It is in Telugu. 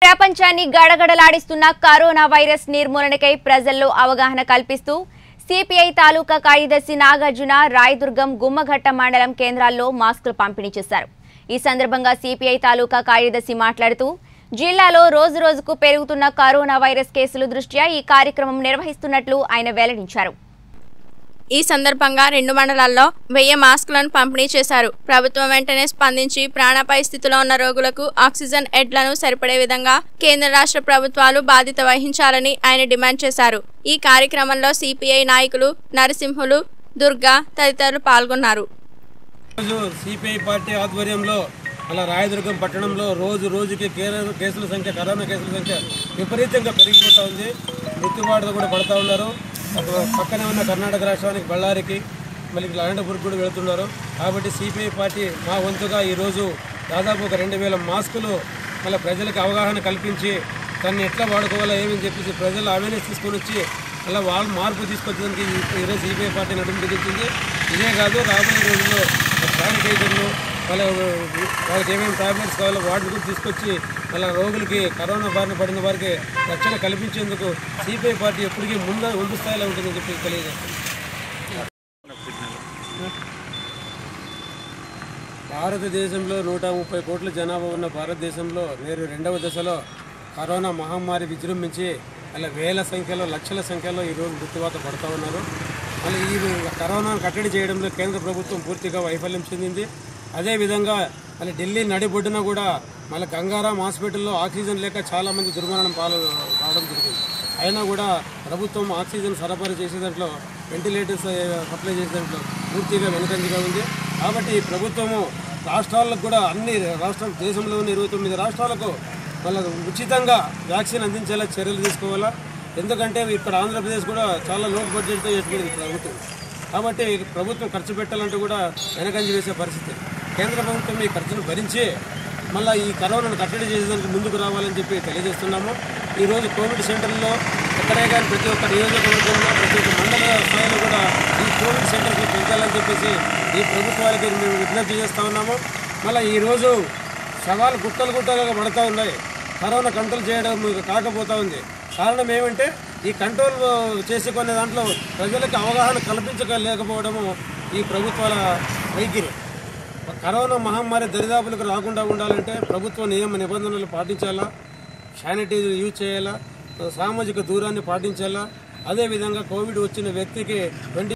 ప్రపంచాన్ని గడగడలాడిస్తున్న కరోనా వైరస్ నిర్మూలనకై ప్రజల్లో అవగాహన కల్పిస్తూ సిపిఐ తాలూకా కార్యదర్శి నాగార్జున రాయదుర్గం గుమ్మఘట్ట మండలం కేంద్రాల్లో మాస్కులు పంపిణీ చేశారు ఈ సందర్భంగా సిపిఐ తాలూకా కార్యదర్శి మాట్లాడుతూ జిల్లాలో రోజు రోజుకు పెరుగుతున్న కరోనా వైరస్ కేసుల దృష్ట్యా ఈ కార్యక్రమం నిర్వహిస్తున్నట్లు ఆయన వెల్లడించారు ఈ సందర్భంగా రెండు మండలాల్లో వెయ్యి మాస్కులను పంపిణీ చేశారు ప్రభుత్వం వెంటనే స్పందించి ప్రాణాపాయ స్థితిలో ఉన్న రోగులకు ఆక్సిజన్ ఎడ్లను సరిపడే విధంగా కేంద్ర రాష్ట్ర ప్రభుత్వాలు బాధ్యత వహించాలని ఆయన డిమాండ్ చేశారు ఈ కార్యక్రమంలో సిపిఐ నాయకులు నరసింహులు దుర్గా తదితరులు పాల్గొన్నారు రోజు సిపిఐ పార్టీ ఆధ్వర్యంలో అలా రాయదుర్గం పట్టణంలో రోజు రోజుకి కేర- కేసుల సంఖ్య కరోనా కేసుల సంఖ్య విపరీతంగా పెరిగిపోతూ ఉంది మృత్యువాడలు కూడా పడతా ఉన్నారు అక్కడ పక్కనే ఉన్న కర్ణాటక రాష్ట్రానికి బళ్ళారికి మళ్ళీ అనంతపురం కూడా వెళుతున్నారు కాబట్టి సిపిఐ పార్టీ మా వంతుగా ఈరోజు దాదాపు ఒక రెండు వేల మాస్కులు మళ్ళీ ప్రజలకు అవగాహన కల్పించి దాన్ని ఎట్లా వాడుకోవాలో ఏమని చెప్పేసి ప్రజలు అవేర్నెస్ తీసుకొని వచ్చి అలా వాళ్ళు మార్పు తీసుకొచ్చడానికి ఈ- ఈరోజు సిపిఐ పార్టీ నడుము బిగించింది ఇదే కాదు రాబోయే రోజుల్లో శానిటైజర్లు వాళ్ళ వాళ్ళకి ఏమేమి టాబ్లెట్స్ కావాలో వాటిని కూడా తీసుకొచ్చి వాళ్ళ రోగులకి కరోనా బారిన పడిన వారికి రక్షణ కల్పించేందుకు సిపిఐ పార్టీ ఎప్పటికీ ముందు ముందు స్థాయిలో ఉంటుందని చెప్పి తెలియజేస్తుంది భారతదేశంలో నూట ముప్పై కోట్ల జనాభా ఉన్న భారతదేశంలో నేరు రెండవ దశలో కరోనా మహమ్మారి విజృంభించి అలా వేల సంఖ్యలో లక్షల సంఖ్యలో ఈరోజు మృత్యువాత పడుతూ ఉన్నారు మళ్ళీ ఈ కరోనాను కట్టడి చేయడంలో కేంద్ర ప్రభుత్వం పూర్తిగా వైఫల్యం చెందింది అదేవిధంగా మళ్ళీ ఢిల్లీ నడిబొడ్డున కూడా మళ్ళీ గంగారాం హాస్పిటల్లో ఆక్సిజన్ లేక చాలామంది దుర్మరణం పాలు కావడం జరిగింది అయినా కూడా ప్రభుత్వం ఆక్సిజన్ సరఫరా చేసే దాంట్లో వెంటిలేటర్స్ సప్లై చేసే దాంట్లో పూర్తిగా వెనుకంజగా ఉంది కాబట్టి ఈ ప్రభుత్వము రాష్ట్రాలకు కూడా అన్ని రాష్ట్రాలు దేశంలో ఉన్న ఇరవై తొమ్మిది రాష్ట్రాలకు వాళ్ళ ఉచితంగా వ్యాక్సిన్ అందించేలా చర్యలు తీసుకోవాలా ఎందుకంటే ఇక్కడ ఆంధ్రప్రదేశ్ కూడా చాలా లోటు బడ్జెట్తో ఏర్పడింది ప్రభుత్వం కాబట్టి ప్రభుత్వం ఖర్చు పెట్టాలంటే కూడా వెనకంజ వేసే పరిస్థితి కేంద్ర ప్రభుత్వం ఈ ఖర్చును భరించి మళ్ళీ ఈ కరోనాను కట్టడి చేసేదానికి ముందుకు రావాలని చెప్పి తెలియజేస్తున్నాము ఈరోజు కోవిడ్ సెంటర్లో ఎక్కడే కానీ ప్రతి ఒక్క నియోజకవర్గంలో ప్రతి ఒక్క మండల స్థాయిలో కూడా ఈ కోవిడ్ సెంటర్కి పెంచాలని చెప్పేసి ఈ ప్రభుత్వాలకి మేము విజ్ఞప్తి చేస్తూ ఉన్నాము మళ్ళీ ఈరోజు శవాలు గుట్టలు గుట్టలుగా పడుతూ ఉన్నాయి కరోనా కంట్రోల్ చేయడం మీకు కాకపోతా ఉంది కారణం ఏమంటే ఈ కంట్రోల్ చేసుకునే దాంట్లో ప్రజలకు అవగాహన కల్పించలేకపోవడము ఈ ప్రభుత్వాల వైఖరి కరోనా మహమ్మారి దరిదాపులకు రాకుండా ఉండాలంటే ప్రభుత్వ నియమ నిబంధనలు పాటించాలా శానిటైజర్ యూజ్ చేయాలా సామాజిక దూరాన్ని పాటించాలా అదేవిధంగా కోవిడ్ వచ్చిన వ్యక్తికి ట్వంటీ